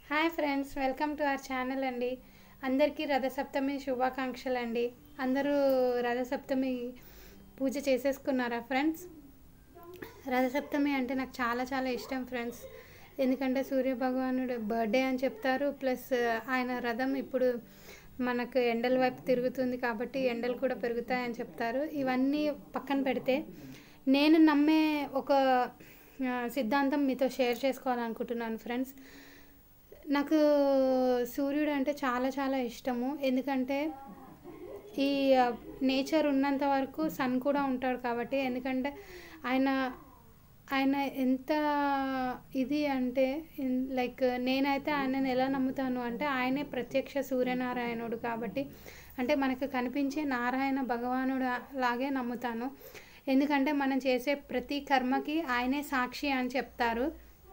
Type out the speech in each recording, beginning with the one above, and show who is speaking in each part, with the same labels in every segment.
Speaker 1: hi friends welcome to our channel అండి అందరికీ రథసప్తమి శుభాకాంక్షలు అండి అందరూ రథసప్తమి పూజ చేసేసుకున్నారా ఫ్రెండ్స్ రథసప్తమి అంటే నాకు చాలా చాలా ఇష్టం ఫ్రెండ్స్ ఎందుకంటే సూర్య భగవానుడు బర్త్డే అని చెప్తారు ప్లస్ ఆయన రథం ఇప్పుడు మనకు ఎండల వైపు తిరుగుతుంది కాబట్టి ఎండలు కూడా పెరుగుతాయని చెప్తారు ఇవన్నీ పక్కన పెడితే నేను నమ్మే ఒక ఆ, సిద్ధాంతం మీతో షేర్ చేసుకోవాలనుకుంటున్నాను ఫ్రెండ్స్ నాకు సూర్యుడు అంటే చాలా చాలా ఇష్టము ఎందుకంటే ఈ నేచర్ ఉన్నంత వరకు సన్ కూడా ఉంటాడు కాబట్టి ఎందుకంటే ఆయన ఆయన ఎంత ఇది అంటే లైక్ నేనైతే ఆయనను ఎలా నమ్ముతాను అంటే ఆయనే ప్రత్యక్ష సూర్యనారాయణుడు కాబట్టి అంటే మనకు కనిపించే నారాయణ భగవానుడు లాగే నమ్ముతాను ఎందుకంటే మనం చేసే ప్రతి కర్మకి ఆయనే సాక్షి అని చెప్తారు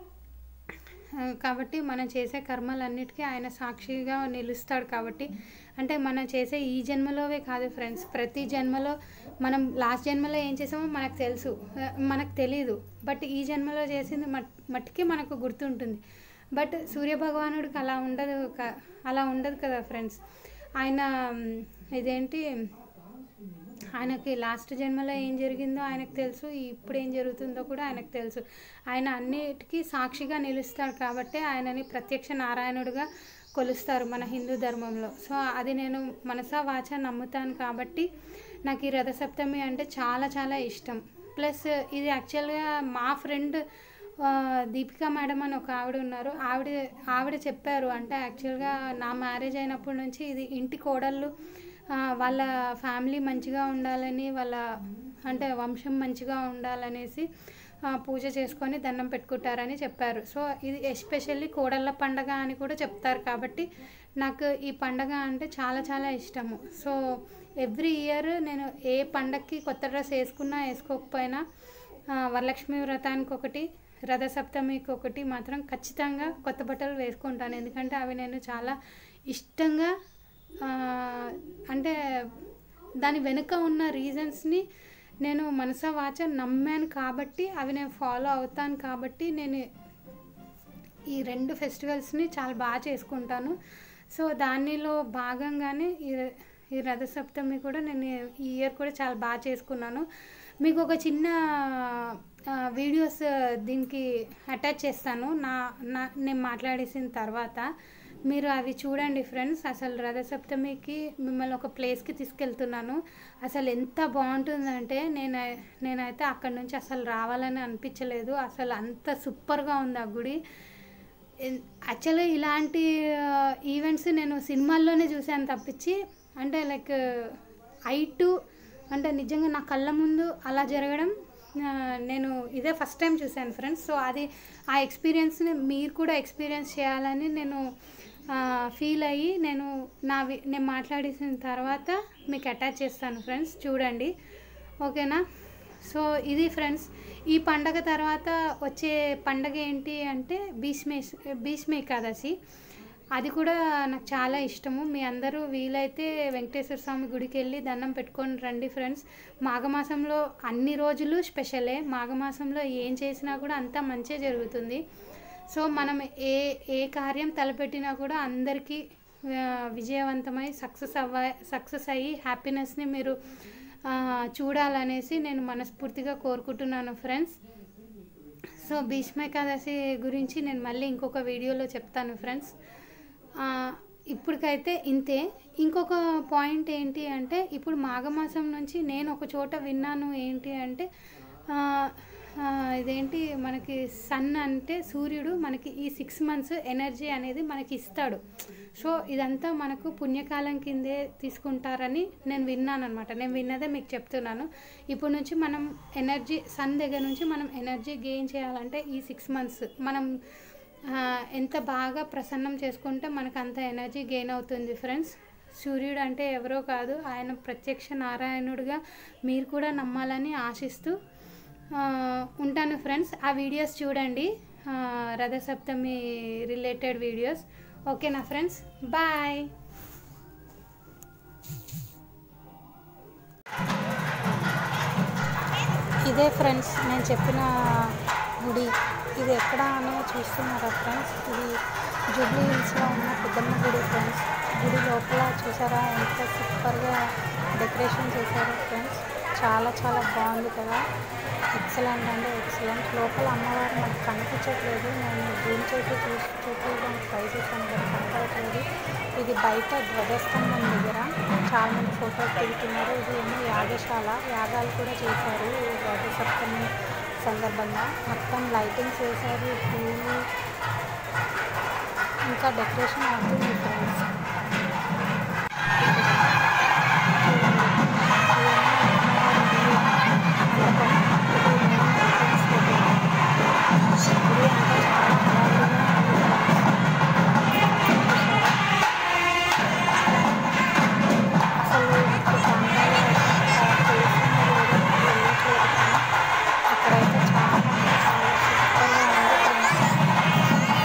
Speaker 1: ఆ, కాబట్టి మనం చేసే కర్మలన్నిటికీ ఆయన సాక్షిగా నిలుస్తాడు కాబట్టి అంటే మనం చేసే ఈ జన్మలోవే కాదు ఫ్రెండ్స్ ప్రతి జన్మలో మనం లాస్ట్ జన్మలో ఏం చేసామో మనకు తెలుసు ఆ, మనకు తెలియదు బట్ ఈ జన్మలో చేసింది మట్ మట్టికి మనకు గుర్తుంటుంది బట్ సూర్య భగవానుడికి అలా ఉండదు క- అలా ఉండదు కదా ఫ్రెండ్స్ ఆయన మ్, ఇదేంటి ఆయనకి లాస్ట్ జన్మలో ఏం జరిగిందో ఆయనకు తెలుసు ఇప్పుడు ఏం జరుగుతుందో కూడా ఆయనకు తెలుసు ఆయన అన్నిటికీ సాక్షిగా నిలుస్తాడు కాబట్టి ఆయనని ప్రత్యక్ష నారాయణుడిగా కొలుస్తారు మన హిందూ ధర్మంలో సో అది నేను మనసా వాచ నమ్ముతాను కాబట్టి నాకు ఈ రథసప్తమి అంటే చాలా చాలా ఇష్టం ప్లస్ ఇది యాక్చువల్గా మా ఫ్రెండ్ ఆ, దీపికా మేడం అని ఒక ఆవిడ ఉన్నారు ఆవిడ ఆవిడ చెప్పారు అంటే యాక్చువల్గా నా మ్యారేజ్ అయినప్పటి నుంచి ఇది ఇంటి కోడళ్ళు ఆ, వాళ్ళ ఫ్యామిలీ మంచిగా ఉండాలని వాళ్ళ అంటే వంశం మంచిగా ఉండాలనేసి ఆ, పూజ చేసుకొని దండం పెట్టుకుంటారని చెప్పారు సో ఇది ఎస్పెషల్లీ కోడళ్ళ పండగ అని కూడా చెప్తారు కాబట్టి నాకు ఈ పండగ అంటే చాలా చాలా ఇష్టము సో ఎవ్రీ ఇయర్ నేను ఏ పండగకి కొత్త డ్రెస్ వేసుకున్నా వేసుకోకపోయినా ఆ, వరలక్ష్మి వ్రతానికి ఒకటి రథసప్తమికి ఒకటి మాత్రం ఖచ్చితంగా కొత్త బట్టలు వేసుకుంటాను ఎందుకంటే అవి నేను చాలా ఇష్టంగా ఆ, అంటే దాని వెనుక ఉన్న రీజన్స్ని నేను మనసా వాచ నమ్మాను కాబట్టి అవి నేను ఫాలో అవుతాను కాబట్టి నేను ఈ రెండు ఫెస్టివల్స్ని చాలా బాగా చేసుకుంటాను సో దానిలో భాగంగానే ఈ ఈ రథసప్తమి కూడా నేను ఈ ఇయర్ కూడా చాలా బాగా చేసుకున్నాను మీకు ఒక చిన్న ఆ, వీడియోస్ దీనికి అటాచ్ చేస్తాను నా నా నేను మాట్లాడేసిన తర్వాత మీరు అవి చూడండి ఫ్రెండ్స్ అసలు రథసప్తమికి మిమ్మల్ని ఒక ప్లేస్కి తీసుకెళ్తున్నాను అసలు ఎంత బాగుంటుందంటే నేను నేనైతే అక్కడి నుంచి అసలు రావాలని అనిపించలేదు అసలు అంత సూపర్గా ఉంది ఆ గుడి యాక్చువల్గా ఇలాంటి ఈవెంట్స్ నేను సినిమాల్లోనే చూశాను తప్పించి అంటే లైక్ ఐ టు అంటే నిజంగా నా కళ్ళ ముందు అలా జరగడం ఆ, నేను ఇదే ఫస్ట్ టైం చూశాను ఫ్రెండ్స్ సో అది ఆ ఎక్స్పీరియన్స్ని మీరు కూడా ఎక్స్పీరియన్స్ చేయాలని నేను ఫీల్ అయ్యి నేను నా వి- నేను మాట్లాడేసిన తర్వాత మీకు అటాచ్ చేస్తాను ఫ్రెండ్స్ చూడండి ఓకేనా సో ఇది ఫ్రెండ్స్ ఈ పండగ తర్వాత వచ్చే పండగ ఏంటి అంటే భీష్మే భీష్మ ఏకాదశి అది కూడా నాకు చాలా ఇష్టము మీ అందరూ వీలైతే వెంకటేశ్వర స్వామి గుడికి వెళ్ళి దండం పెట్టుకొని రండి ఫ్రెండ్స్ మాఘమాసంలో అన్ని రోజులు స్పెషలే మాఘమాసంలో ఏం చేసినా కూడా అంతా మంచిగా జరుగుతుంది సో మనం ఏ ఏ కార్యం తలపెట్టినా కూడా అందరికీ ఆ, విజయవంతమై సక్సెస్ అవ్వ సక్సెస్ అయ్యి హ్యాపీనెస్ని మీరు ఆ, చూడాలనేసి నేను మనస్ఫూర్తిగా కోరుకుంటున్నాను ఫ్రెండ్స్ సో భీష్మ ఏకాదశి గురించి నేను మళ్ళీ ఇంకొక వీడియోలో చెప్తాను ఫ్రెండ్స్ ఆ, ఇప్పటికైతే ఇంతే ఇంకొక పాయింట్ ఏంటి అంటే ఇప్పుడు మాఘమాసం నుంచి నేను ఒక చోట విన్నాను ఏంటి అంటే ఆ, ఆ, ఇదేంటి మనకి సన్ అంటే సూర్యుడు మనకి ఈ సిక్స్ మంత్స్ ఎనర్జీ అనేది మనకి ఇస్తాడు సో ఇదంతా మనకు పుణ్యకాలం కిందే తీసుకుంటారని నేను విన్నాను అనమాట నేను విన్నదే మీకు చెప్తున్నాను ఇప్పుడు నుంచి మనం ఎనర్జీ సన్ దగ్గర నుంచి మనం ఎనర్జీ గెయిన్ చేయాలంటే ఈ సిక్స్ మంత్స్ మనం ఆ, ఎంత బాగా ప్రసన్నం చేసుకుంటే మనకు అంత ఎనర్జీ గెయిన్ అవుతుంది ఫ్రెండ్స్ సూర్యుడు అంటే ఎవరో కాదు ఆయన ప్రత్యక్ష నారాయణుడిగా మీరు కూడా నమ్మాలని ఆశిస్తూ ఆ, ఉంటాను ఫ్రెండ్స్ ఆ వీడియోస్ చూడండి ఆ, రథసప్తమి రిలేటెడ్ వీడియోస్ ఓకేనా ఫ్రెండ్స్ బాయ్ ఇదే ఫ్రెండ్స్ నేను చెప్పిన గుడి ఇది ఎక్కడ అనేది చూస్తున్నారా ఫ్రెండ్స్ ఇది జూబ్లీ హిల్స్లో ఉన్న పెద్దమ్మ గుడి ఫ్రెండ్స్ గుడి లోపల చూసారా ఎంత సూపర్గా డెకరేషన్ చేశారో ఫ్రెండ్స్ చాలా చాలా బాగుంది కదా ఎక్సలెంట్ అంటే ఎక్సలెంట్ లోపల అమ్మవారు మనకు కనిపించట్లేదు నేను జూమ్ చేసి చూసి చూపించడానికి ట్రై చేశాను కానీ కనపడట్లేదు ఇది బయట ధ్వజస్తంభం దగ్గర చాలా మంది ఫోటోస్ దిగుతున్నారు ఇది ఏమో యాగశాల యాగాలు కూడా చేశారు ఈ రథసప్తమి సందర్భంగా మొత్తం లైటింగ్స్ వేశారు పూలు ఇంకా డెకరేషన్ అవుతుంది ఫ్రెండ్స్ అక్కడైతే చాలా చాలా సూపర్గా ఉంది ఫ్రెండ్స్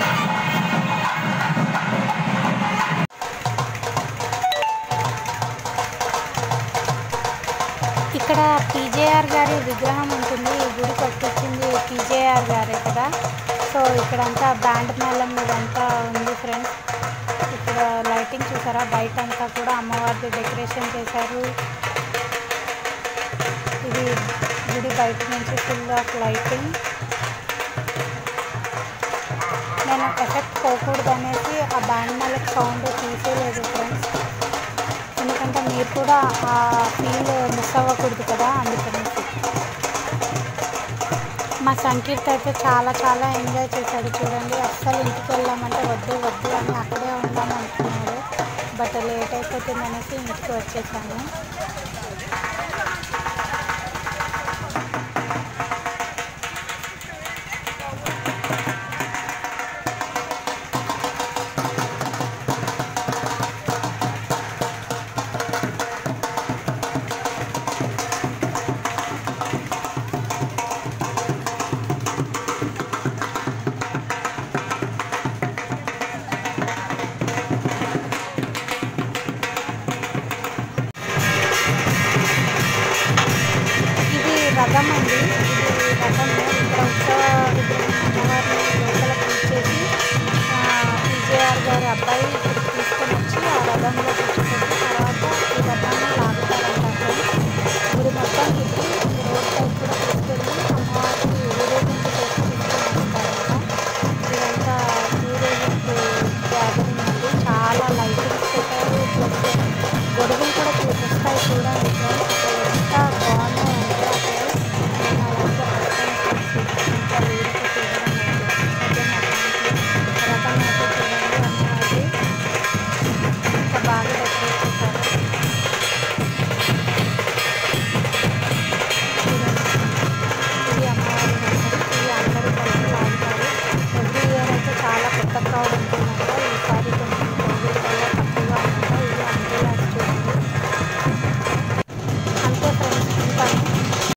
Speaker 1: ఇక్కడ పీజేఆర్ గారి విగ్రహం ఉంటుంది ఈ గుడి కట్టించింది పీజేఆర్ గారే కదా సో ఇక్కడంతా బ్యాండ్ మేళం ఇదంతా ఉంది ఫ్రెండ్స్ ఇక్కడ లైటింగ్ చూసారా బయట అంతా కూడా అమ్మవారిది డెకరేషన్ చేశారు ఇది గుడి బయట నుంచి ఫుల్ ఆఫ్ లైటింగ్ నేను ఎఫెక్ట్ పోకూడదు అనేసి ఆ బ్యాండ్ మేళకు సౌండ్ తీసేయలేదు ఫ్రెండ్స్ ఎందుకంటే మీరు కూడా ఆ ఫీల్ మిస్ అవ్వకూడదు కదా అందుకనేసి మా సంకీర్త్ అయితే చాలా చాలా ఎంజాయ్ చేశాడు చూడండి అస్సలు ఇంటికి వెళ్ళామంటే వద్దు వద్దు అని అక్కడే ఉందాం అనుకున్నాడు బట్ లేట్ అయిపోతుంది అనేసి ఇంటికి వచ్చేసాను